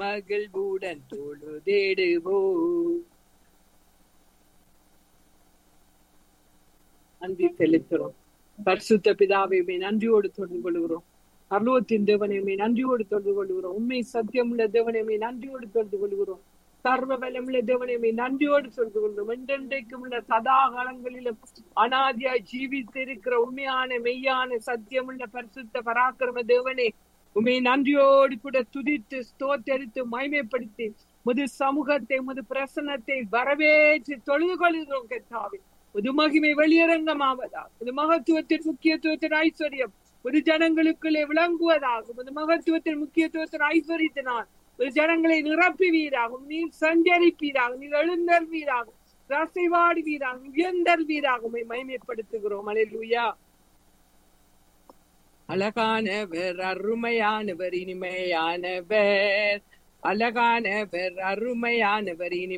மகிழ்வுடன் தொழுதேடுவோம் நன்றி செலுத்துறோம் பரிசுத்த பிதாவையுமே நன்றியோடு தொடர்பு கொள்கிறோம் அருளத்தின் தேவனையுமே நன்றியோடு தொடர்பு கொள்கிறோம் உண்மை சத்தியமுள்ள தேவனையுமே நன்றியோடு தொடர்பு கொள்கிறோம் சர்வ பலமுள்ள தேவனையுமே நன்றியோடு தொடர்பு கொள்கிறோம் என்றென்றைக்கும் உள்ள சதா காலங்களிலும் அனாதியாய் ஜீவித்து இருக்கிற உண்மையான மெய்யான சத்தியமுள்ள பரிசுத்த பராக்கிரம தேவனே உண்மை நன்றியோடு கூட துதித்து ஸ்தோத்தரித்து மகிமைப்படுத்தி முது சமூகத்தை முது பிரசனத்தை வரவேற்று தொழுது கொள்கிறோம் கத்தாவே புது மகிமை வெளியரங்கமாவதா புது மகத்துவத்தின் முக்கியத்துவத்தின் ஐஸ்வர்யம் ஒரு ஜனங்களுக்குள்ளே விளங்குவதாகும் ஒரு மகத்துவத்தின் முக்கியத்துவத்தின் ஐஸ்வர்யத்தினால் ஒரு ஜனங்களை நிரப்புவீராகும் நீர் சஞ்சரிப்பீராகும் நீர் எழுந்தருவீராகும் ரசைவாடுவீராகும் உயர்ந்தருவீராகும் மகிமைப்படுத்துகிறோம் அலையா அழகானவர் அருமையானவர் இனிமையானவர் அழகானவர் அருமையானவர் இனி